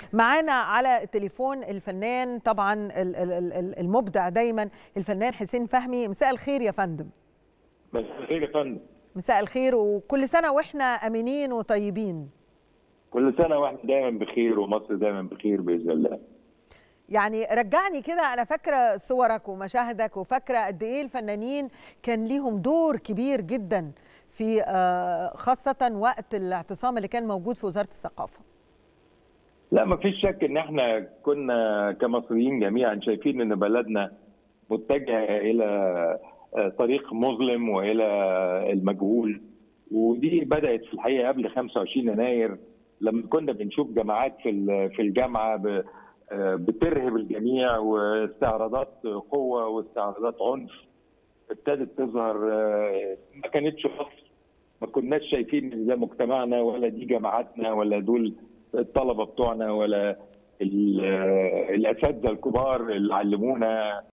معانا على التليفون الفنان طبعا ال- ال- ال- المبدع دايما الفنان حسين فهمي مساء الخير يا فندم بس خير يا فندم مساء الخير وكل سنه واحنا امنين وطيبين كل سنه واحنا دايما بخير ومصر دايما بخير باذن الله يعني رجعني كده انا فاكره صورك ومشاهدك وفاكره قد ايه الفنانين كان ليهم دور كبير جدا في آه، خاصه وقت الاعتصام اللي كان موجود في وزاره الثقافه لا ما فيش شك ان احنا كنا كمصريين جميعا شايفين ان بلدنا متجهه الى طريق مظلم والى المجهول ودي بدات في الحقيقه قبل 25 يناير لما كنا بنشوف جماعات في ال- في الجامعه ب- بترهب الجميع واستعراضات قوه واستعراضات عنف ابتدت تظهر ما كانتش مصر ما كناش شايفين ان ده مجتمعنا ولا دي جماعاتنا ولا دول الطلبه بتوعنا ولا ال- الاساتذه الكبار اللي علمونا